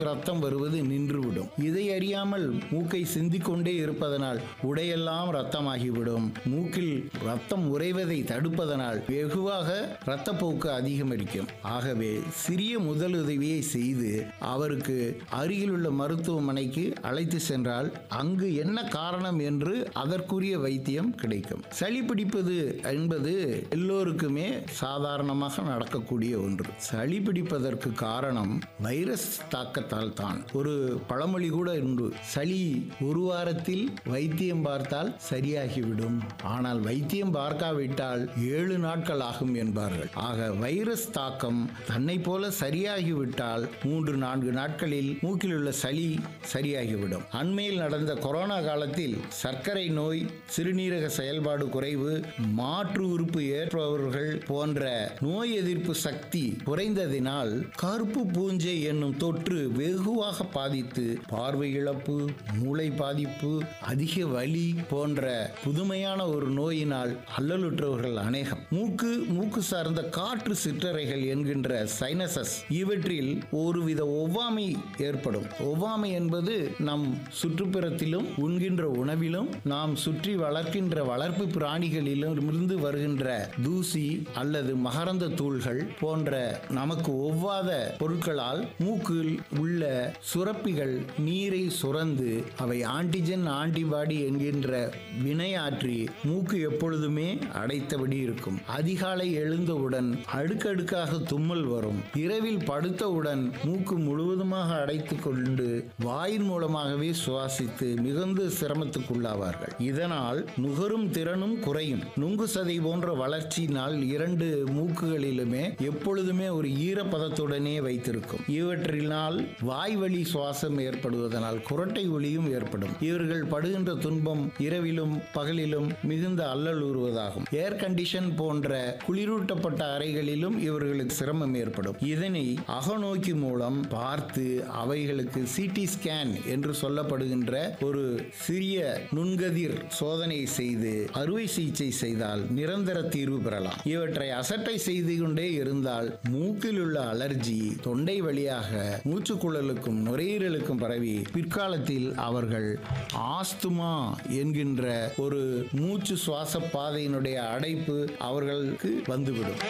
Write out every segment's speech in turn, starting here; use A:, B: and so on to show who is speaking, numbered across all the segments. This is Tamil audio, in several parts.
A: ரத்தம் வருவது நின்றுவிடும் இதை அறியாமல் மூக்கை சிந்திக்கொண்டே இருப்பதனால் உடையெல்லாம் ரத்தமாகிவிடும் மூக்கில் ரத்தம் உறைவதை தடுப்பதனால் வெகுவாக இரத்தப்போக்கு அதிகமடிக்கும் ஆகவே சிறிய முதலுதவியை செய்து அவருக்கு அருகிலுள்ள மருத்துவமனைக்கு அழைத்து சென்றால் அங்கு என்ன காரணம் என்று அதற்குரிய வைத்தியம் கிடைக்கும் சளி பிடிப்பது என்பது எல்லோருக்குமே சாதாரணமாக நடக்கக்கூடிய ஒன்று சளி பிடிப்பதற்கு காரணம் வைரஸ் தாக்கத்தால் தான் ஒரு பழமொழி கூட உண்டு சளி ஒரு வாரத்தில் வைத்தியம் பார்த்தால் சரியாகிவிடும் ஆனால் வைத்தியம் பார்க்காவிட்டால் ஏழு நாட்கள் ஆகும் என்பார்கள் ஆக வைரஸ் தாக்கம் தன்னை போல சரியாகிவிட்டால் மூன்று நான்கு நாட்களில் மூக்கில் உள்ள சளி சரியாகிவிடும் அண்மையில் நடந்த கொரோனா காலத்தில் சர்க்கரை நோய் சிறுநீரக செயல்பாடு குறைவு மாற்று உறுப்பு ஏற்பவர்கள் போன்ற நோய் எதிர்ப்பு சக்தி குறைந்ததினால் கருப்பு பூஞ்சை என்னும் தொற்று வெகுவாக பாதித்து பார்வை இழப்பு மூளை பாதிப்பு அதிக வலி போன்ற புதுமையான ஒரு நோயினால் அல்லலுற்றவர்கள் அநேகம் மூக்கு மூக்கு சார்ந்த காற்று சிற்றறைகள் என்கின்ற சைனசஸ் இவற்றில் ஒருவித ஒவ்வாமை ஏற்படும் ஒவ்வாமை என்பது நம் சுற்றுப்புறத்திலும் உண்கின்ற உணவிலும் நாம் சுற்றி வளர்க்கின்ற வளர்ப்பு பிராணிகளிலும் இருந்து வருகின்ற தூசி அல்லது மகரந்த தூள்கள் போன்ற நமக்கு ஒவ்வாத பொருட்களால் மூக்கில் உள்ள சுரப்பிகள் நீரை சுரந்து அவை ஆன்டிஜன் ஆன்டிபாடி என்கின்ற வினையாற்றி மூக்கு எப்பொழுதுமே அடைத்தபடி இருக்கும் அதிகாலை எழுந்தவுடன் அடுக்கடுக்காக தும்மல் வரும் இரவில் படுத்தவுடன் மூக்கு முழுவதுமாக அடைத்துக் கொண்டு வாயின் மூலமாகவே சுவாசித்து மிகுந்த சிரமத்துக்குள்ளாவார்கள் இதனால் நுகரும் திறனும் குறையும் நுங்கு சதை போன்ற வளர்ச்சியினால் இரண்டு மூக்குகளிலுமே எப்பொழுதுமே ஒரு ஈரப்பதத்துடனே வைத்திருக்கும் இவற்றினால் வாய்வழி சுவாசம் ஏற்படுவதனால் குரட்டை ஒலியும் ஏற்படும் இவர்கள் படுகின்ற துன்பம் இரவிலும் பகலிலும் மிகுந்த அல்லல் உறுவதாகும் ஏர் கண்டிஷன் போன்ற குளிரூட்டப்பட்ட அறைகளிலும் இவர்களுக்கு சிரமம் ஏற்படும் இதனை அகநோக்கி மூலம் பார்த்து அவைகளுக்கு சிடி ஸ்கேன் என்று சொல்லப்படுகின்ற ஒரு சிறிய நுண்கதிர் சோதனை செய்து அறுவை சிகிச்சை செய்தால் நிரந்தர தீர்வு பெறலாம் இவற்றை அசட்டை செய்து கொண்டே இருந்தால் மூக்கில் உள்ள அலர்ஜி தொண்டை வழியாக மூச்சுக்குழலுக்கும் நுரையீரலுக்கும் பரவி பிற்காலத்தில் அவர்கள் ஆஸ்துமா என்கின்ற ஒரு மூச்சு சுவாச பாதையினுடைய அடைப்பு அவர்களுக்கு வந்துவிடும்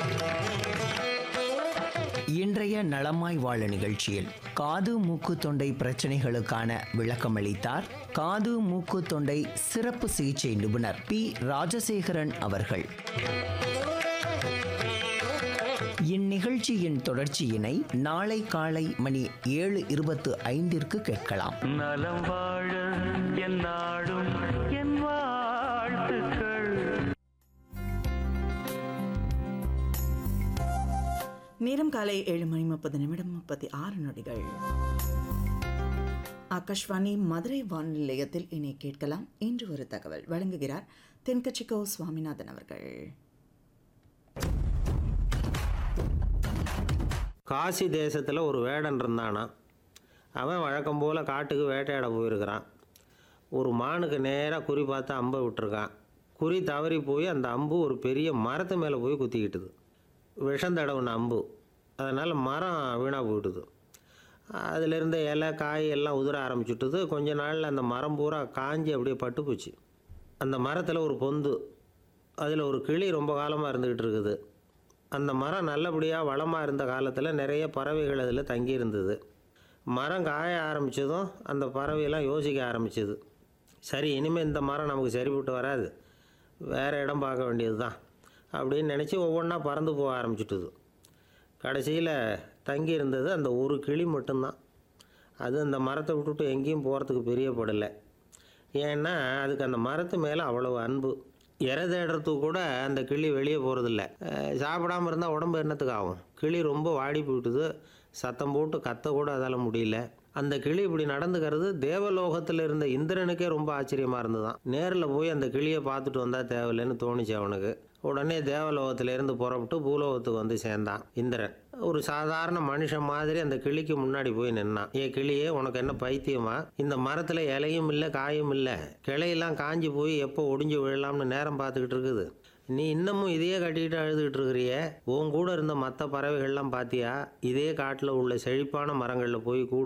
B: இன்றைய நலமாய் வாழ நிகழ்ச்சியில் காது மூக்கு தொண்டை பிரச்சனைகளுக்கான விளக்கமளித்தார் காது மூக்கு தொண்டை சிறப்பு சிகிச்சை நிபுணர் பி ராஜசேகரன் அவர்கள் இந்நிகழ்ச்சியின் தொடர்ச்சியினை நாளை காலை மணி ஏழு இருபத்து ஐந்திற்கு கேட்கலாம்
C: நலம் வாழ என் நாடும் என் வாழ்த்துக்கள்
D: நேரம் காலை ஏழு மணி முப்பது நிமிடம் முப்பத்தி ஆறு நொடிகள் ஆகாஷ்வாணி மதுரை வானொலி நிலையத்தில் இனி கேட்கலாம் இன்று ஒரு தகவல் வழங்குகிறார் தென்கட்சிக்கோ சுவாமிநாதன் அவர்கள்
E: காசி தேசத்தில் ஒரு வேடன் இருந்தானா அவன் வழக்கம் போல் காட்டுக்கு வேட்டையாட போயிருக்கிறான் ஒரு மானுக்கு நேராக குறி பார்த்து அம்பை விட்டுருக்கான் குறி தவறி போய் அந்த அம்பு ஒரு பெரிய மரத்து மேலே போய் குத்திக்கிட்டுது விஷம் தடவுன அம்பு அதனால் மரம் வீணாக போயிட்டுது அதில் இருந்த இலை காய் எல்லாம் உதிர ஆரம்பிச்சுட்டுது கொஞ்ச நாளில் அந்த மரம் பூரா காஞ்சி அப்படியே பட்டு போச்சு அந்த மரத்தில் ஒரு பொந்து அதில் ஒரு கிளி ரொம்ப காலமாக இருந்துக்கிட்டு இருக்குது அந்த மரம் நல்லபடியாக வளமாக இருந்த காலத்தில் நிறைய பறவைகள் அதில் தங்கி இருந்தது மரம் காய ஆரம்பித்ததும் அந்த பறவையெல்லாம் யோசிக்க ஆரம்பிச்சது சரி இனிமேல் இந்த மரம் நமக்கு சரிப்பட்டு வராது வேறு இடம் பார்க்க வேண்டியது தான் அப்படின்னு நினச்சி ஒவ்வொன்றா பறந்து போக ஆரம்பிச்சிட்டுது கடைசியில் தங்கி இருந்தது அந்த ஒரு கிளி மட்டும்தான் அது அந்த மரத்தை விட்டுட்டு எங்கேயும் போகிறதுக்கு பிரியப்படலை ஏன்னா அதுக்கு அந்த மரத்து மேலே அவ்வளவு அன்பு இறை தேடுறதுக்கு கூட அந்த கிளி வெளியே போகிறதில்ல சாப்பிடாம இருந்தால் உடம்பு என்னத்துக்கு ஆகும் கிளி ரொம்ப வாடி போயிட்டுது சத்தம் போட்டு கத்த கூட அதால் முடியல அந்த கிளி இப்படி நடந்துக்கிறது தேவலோகத்தில் இருந்த இந்திரனுக்கே ரொம்ப ஆச்சரியமாக இருந்ததுதான் நேரில் போய் அந்த கிளியை பார்த்துட்டு வந்தால் தேவையில்லைன்னு தோணுச்சு அவனுக்கு உடனே தேவலோகத்திலேருந்து புறப்பட்டு பூலோகத்துக்கு வந்து சேர்ந்தான் இந்திரன் ஒரு சாதாரண மனுஷன் மாதிரி அந்த கிளிக்கு முன்னாடி போய் நின்னான் ஏ கிளியே உனக்கு என்ன பைத்தியமா இந்த மரத்தில் இலையும் இல்லை காயும் இல்லை கிளையெல்லாம் காஞ்சி போய் எப்போ ஒடிஞ்சு விழலாம்னு நேரம் பார்த்துக்கிட்டு இருக்குது நீ இன்னமும் இதையே கட்டிக்கிட்டு அழுதுகிட்டு இருக்கிறியே உன் கூட இருந்த மற்ற பறவைகள்லாம் பார்த்தியா இதே காட்டில் உள்ள செழிப்பான மரங்களில் போய் கூடு